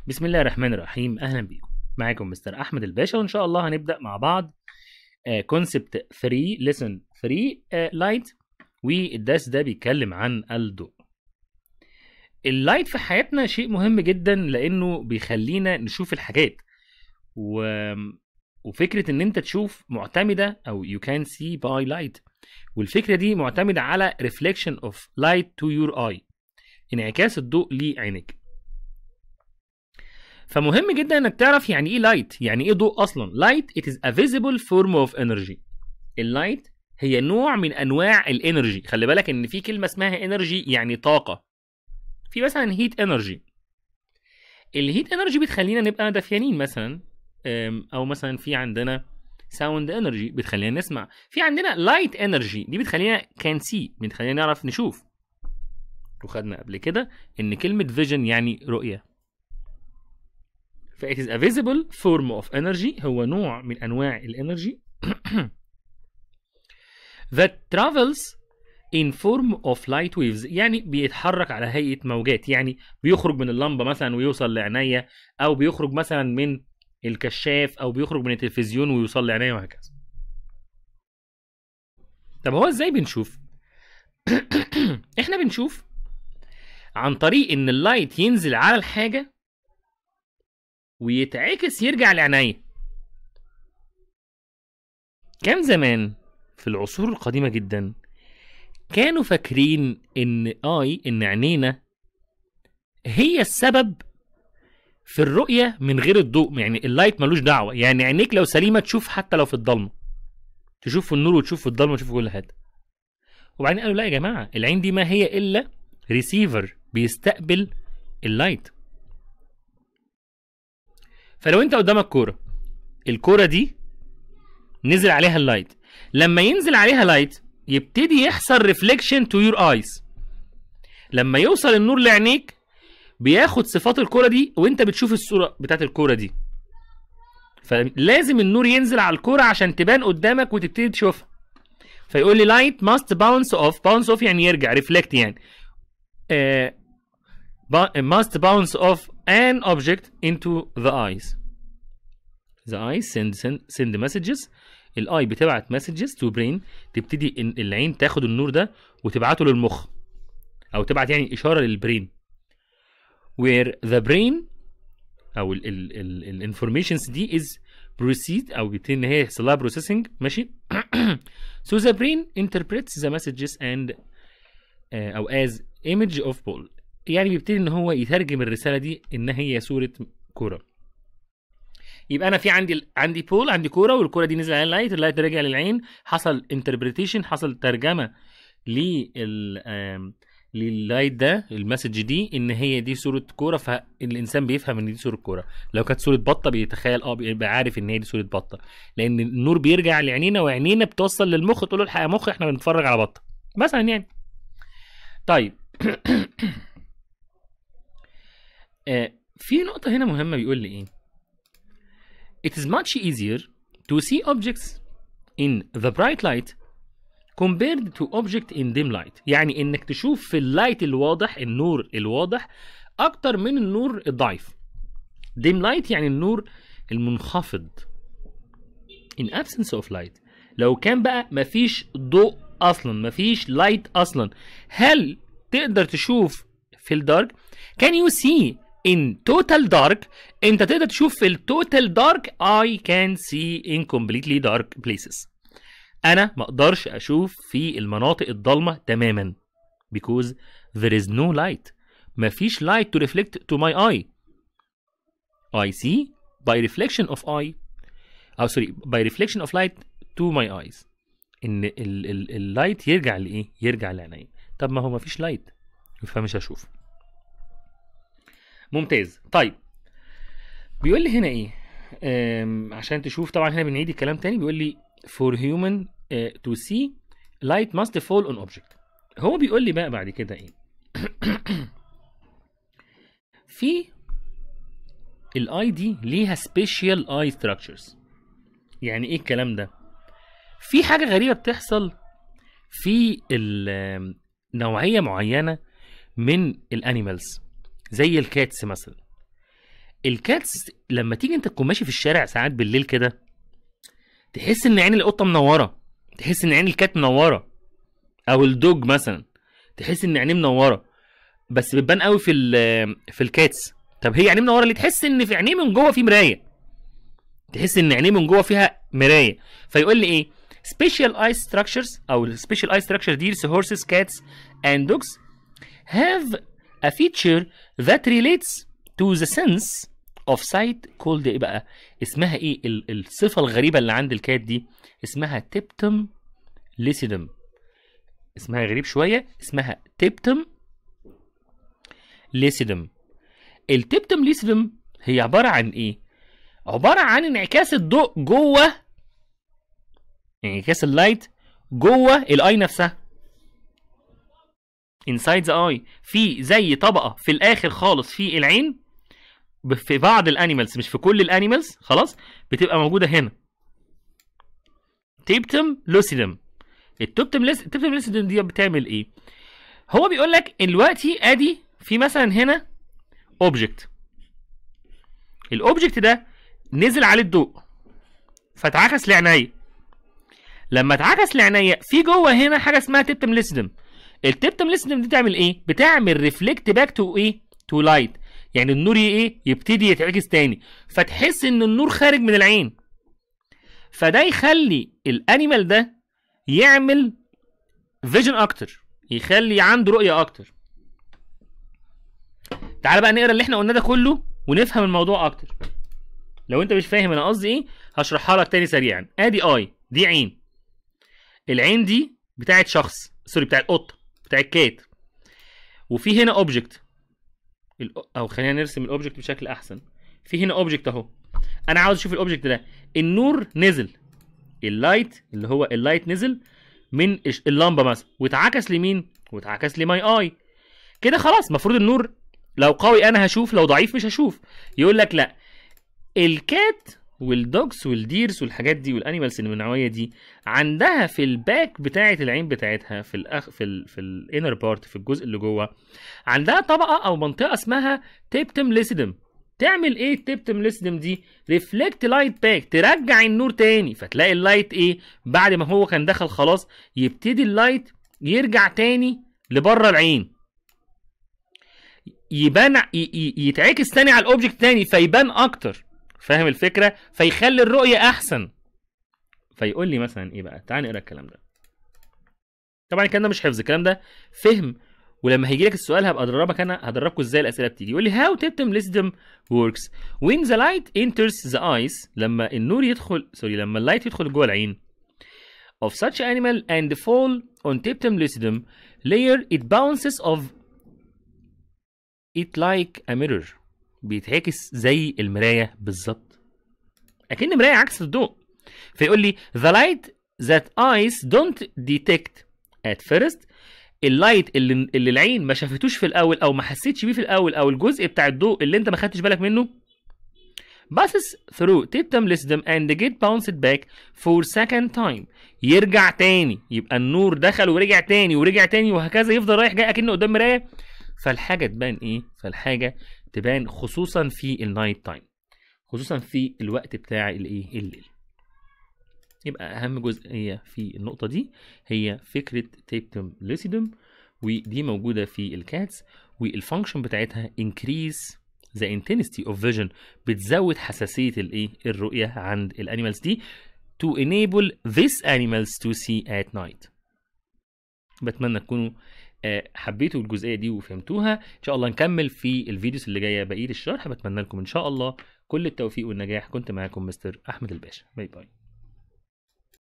بسم الله الرحمن الرحيم اهلا بيكم معاكم مستر احمد الباشا وان شاء الله هنبدا مع بعض كونسبت 3 ليسن 3 لايت والدرس ده بيتكلم عن الضوء اللايت في حياتنا شيء مهم جدا لانه بيخلينا نشوف الحاجات و... وفكره ان انت تشوف معتمده او you can see by light والفكره دي معتمده على reflection of light to your eye انعكاس الضوء لعينك فمهم جدا انك تعرف يعني ايه لايت يعني ايه ضوء اصلا لايت it is a visible form of energy اللايت هي نوع من انواع الانرجي خلي بالك ان في كلمه اسمها انرجي يعني طاقه في مثلا هيت انرجي الهيت انرجي بتخلينا نبقى دافيانين مثلا او مثلا في عندنا ساوند انرجي بتخلينا نسمع في عندنا لايت انرجي دي بتخلينا كان سي بتخلينا نعرف نشوف وخدنا قبل كده ان كلمه فيجن يعني رؤيه ف it is a visible form of energy هو نوع من انواع الانرجي that travels in form of light waves يعني بيتحرك على هيئه موجات يعني بيخرج من اللمبه مثلا ويوصل لعينيا او بيخرج مثلا من الكشاف او بيخرج من التلفزيون ويوصل لعينيا وهكذا طب هو ازاي بنشوف احنا بنشوف عن طريق ان اللايت ينزل على الحاجه ويتعكس يرجع لعينيا كان زمان في العصور القديمه جدا كانوا فاكرين ان اي ان عينينا هي السبب في الرؤيه من غير الضوء يعني اللايت ملوش دعوه يعني عينيك لو سليمه تشوف حتى لو في الضلمه تشوف في النور وتشوف في الضلمه وتشوف في كل حته وبعدين قالوا لا يا جماعه العين دي ما هي الا ريسيفر بيستقبل اللايت فلو انت قدامك كوره الكوره دي نزل عليها اللايت لما ينزل عليها لايت يبتدي يحصل ريفليكشن تو يور ايز لما يوصل النور لعينيك بياخد صفات الكوره دي وانت بتشوف الصوره بتاعت الكوره دي فلازم النور ينزل على الكوره عشان تبان قدامك وتبتدي تشوفها فيقول لي لايت ماست باونس اوف باونس اوف يعني يرجع ريفلكت يعني uh, must bounce off an object into the eyes the eyes send send, send messages الاي بتبعت مسجز تو برين تبتدي إن العين تاخد النور ده وتبعته للمخ او تبعت يعني اشاره للبرين where the brain او الانفورميشنز دي is proceed او بيبتدي ان هي يحصل لها بروسيسنج ماشي so the brain interprets the messages and uh, او as image of ball يعني بيبتدي ان هو يترجم الرساله دي ان هي صوره كوره يبقى انا في عندي عندي بول عندي كوره والكوره دي نزل عليها اللايت اللايت رجع للعين حصل انتربريتيشن حصل ترجمه لل لللايت ده المسج دي ان هي دي صوره كوره فالانسان بيفهم ان دي صوره كوره لو كانت صوره بطه بيتخيل اه بيبقى عارف ان هي دي صوره بطه لان النور بيرجع لعينينا وعينينا بتوصل للمخ تقول له الحق يا مخ احنا بنتفرج على بطه مثلا يعني طيب آه في نقطه هنا مهمه بيقول لي ايه It is much easier to see objects in the bright light compared to object in dim light يعني انك تشوف في اللايت الواضح النور الواضح اكتر من النور الضعيف dim light يعني النور المنخفض in absence of light لو كان بقى مفيش ضوء اصلا مفيش لايت اصلا هل تقدر تشوف في الدارك can you see in total dark انت تقدر تشوف في التوتال دارك I can see in completely dark places انا ما اقدرش اشوف في المناطق الضلمه تماما because there is no light مفيش light to reflect to my eye I see by reflection of eye او sorry by reflection of light to my eyes ان اللايت يرجع لايه يرجع لعيني طب ما هو مفيش لايت فمش هشوف ممتاز طيب بيقول لي هنا ايه عشان تشوف طبعا هنا بنعيد الكلام تاني بيقول لي for human uh, to see light must fall on object هو بيقول لي بقى بعد كده ايه في الاي دي ليها سبيشال اي ستراكشرز يعني ايه الكلام ده في حاجه غريبه بتحصل في نوعيه معينه من الانيمالز زي الكاتس مثلا الكاتس لما تيجي انت تكون ماشي في الشارع ساعات بالليل كده تحس ان عين القطه منوره تحس ان عين الكات منوره او الدوج مثلا تحس ان عينيه منوره بس بتبان قوي في ال- في الكاتس طب هي عينيه منوره ليه تحس ان في عينيه من جوه في مرايه تحس ان عينيه من جوه فيها مرايه فيقول لي ايه special eye structures او special eye structure deers horses cats and dogs have a feature that relates to the sense of sight called ايه بقى اسمها ايه ال- الصفه الغريبه اللي عند الكات دي اسمها تبتم ليسيدم اسمها غريب شويه اسمها تبتم ليسيدم التبتم ليسيدم هي عباره عن ايه عباره عن انعكاس الضوء جوه انعكاس اللايت جوه الاي نفسها inside the eye في زي طبقه في الاخر خالص في العين ب- في بعض الانيمالز مش في كل الانيمالز خلاص بتبقى موجوده هنا تيبتم لوسيدم التوبتم لس... التوبتم لوسيدم دي بتعمل ايه هو بيقول لك دلوقتي ادي في مثلا هنا اوبجكت الاوبجكت ده نزل عليه الضوء فاتعكس لعينيا لما اتعكس لعينيا في جوه هنا حاجه اسمها تبتم ليسيدم التبتم ليسيدم دي تعمل ايه بتعمل ريفلكت باك تو ايه تو لايت يعني النور ي- ايه يبتدي يتعكس تاني فتحس ان النور خارج من العين فده يخلي الانيمال ده يعمل فيجن اكتر يخلي عنده رؤيه اكتر تعال بقى نقرا اللي احنا قلناه ده كله ونفهم الموضوع اكتر لو انت مش فاهم انا قصدي ايه هشرحها لك تاني سريعا ادي اي دي عين العين دي بتاعت شخص سوري بتاعت قطه بتاعت كات وفي هنا اوبجكت او خلينا نرسم الاوبجكت بشكل احسن في هنا اوبجكت اهو انا عاوز اشوف الاوبجكت ده النور نزل اللايت اللي هو اللايت نزل من الش- اللمبه مثلا واتعكس لمين واتعكس لماي اي كده خلاص المفروض النور لو قوي انا هشوف لو ضعيف مش هشوف يقول لك لا الكات والدوجز والديرز والحاجات دي والانيمالز اللي من النوعيه دي عندها في الباك بتاعه العين بتاعتها في الأخ في ال في الانر بارت في الجزء اللي جوه عندها طبقه او منطقه اسمها تيبتم ليسيدم تعمل ايه التيبتم ليسيدم دي ريفلكت لايت باك ترجع النور تاني فتلاقي اللايت ايه بعد ما هو كان دخل خلاص يبتدي اللايت يرجع تاني لبره العين يبان ي- ي- يتعكس تاني على الاوبجكت تاني فيبان اكتر فاهم الفكره فيخلي الرؤيه احسن فيقول لي مثلا ايه بقى تعال نقرا الكلام ده طبعا الكلام ده مش حفظ الكلام ده فهم ولما هيجي لك السؤال هبقى ادربك انا هدربكم ازاي الاسئله بتيجي يقول لي how teptum lisdom works when the light enters the eyes لما النور يدخل سوري لما اللايت يدخل جوه العين of such animal and fall on teptum lucidum layer it bounces of it like a mirror بيتعكس زي المرايه بالظبط اكن مرايه عكس الضوء فيقول لي the light that eyes don't detect at first اللايت اللي اللي العين ما شافتوش في الاول او ما حسيتش بيه في الاول او الجزء بتاع الضوء اللي انت ما خدتش بالك منه passes through teptum lucidum and get bounced back for second time يرجع تاني يبقى النور دخل ورجع تاني ورجع تاني وهكذا يفضل رايح جاي اكنه قدام مرايه فالحاجه تبان ايه فالحاجه تبان خصوصا في النايت تايم خصوصا في الوقت بتاع الايه الليل يبقى اهم جزئيه في النقطه دي هي فكره تيبتم لوسيدم ودي موجوده في الكاتس والفانكشن بتاعتها increase the intensity of vision بتزود حساسيه الايه الرؤيه عند الانيمالز دي to enable these animals to see at night بتمنى تكونوا آه، حبيتوا الجزئيه دي وفهمتوها ان شاء الله نكمل في الفيديوز اللي جايه بقيه الشرح بتمنى لكم ان شاء الله كل التوفيق والنجاح كنت معاكم مستر احمد الباشا باي باي